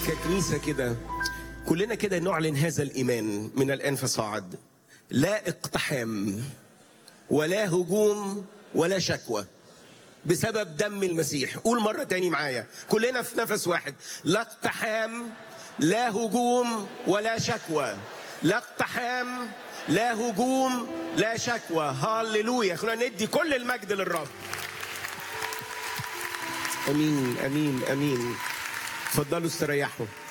ككنيسة كده كلنا كده نعلن هذا الإيمان من الآن فصاعد لا اقتحام ولا هجوم ولا شكوى بسبب دم المسيح قول مرة تاني معايا كلنا في نفس واحد لا اقتحام لا هجوم ولا شكوى لا اقتحام لا هجوم لا شكوى هاللويا خلينا ندي كل المجد للرب امين امين امين اتفضلوا استريحوا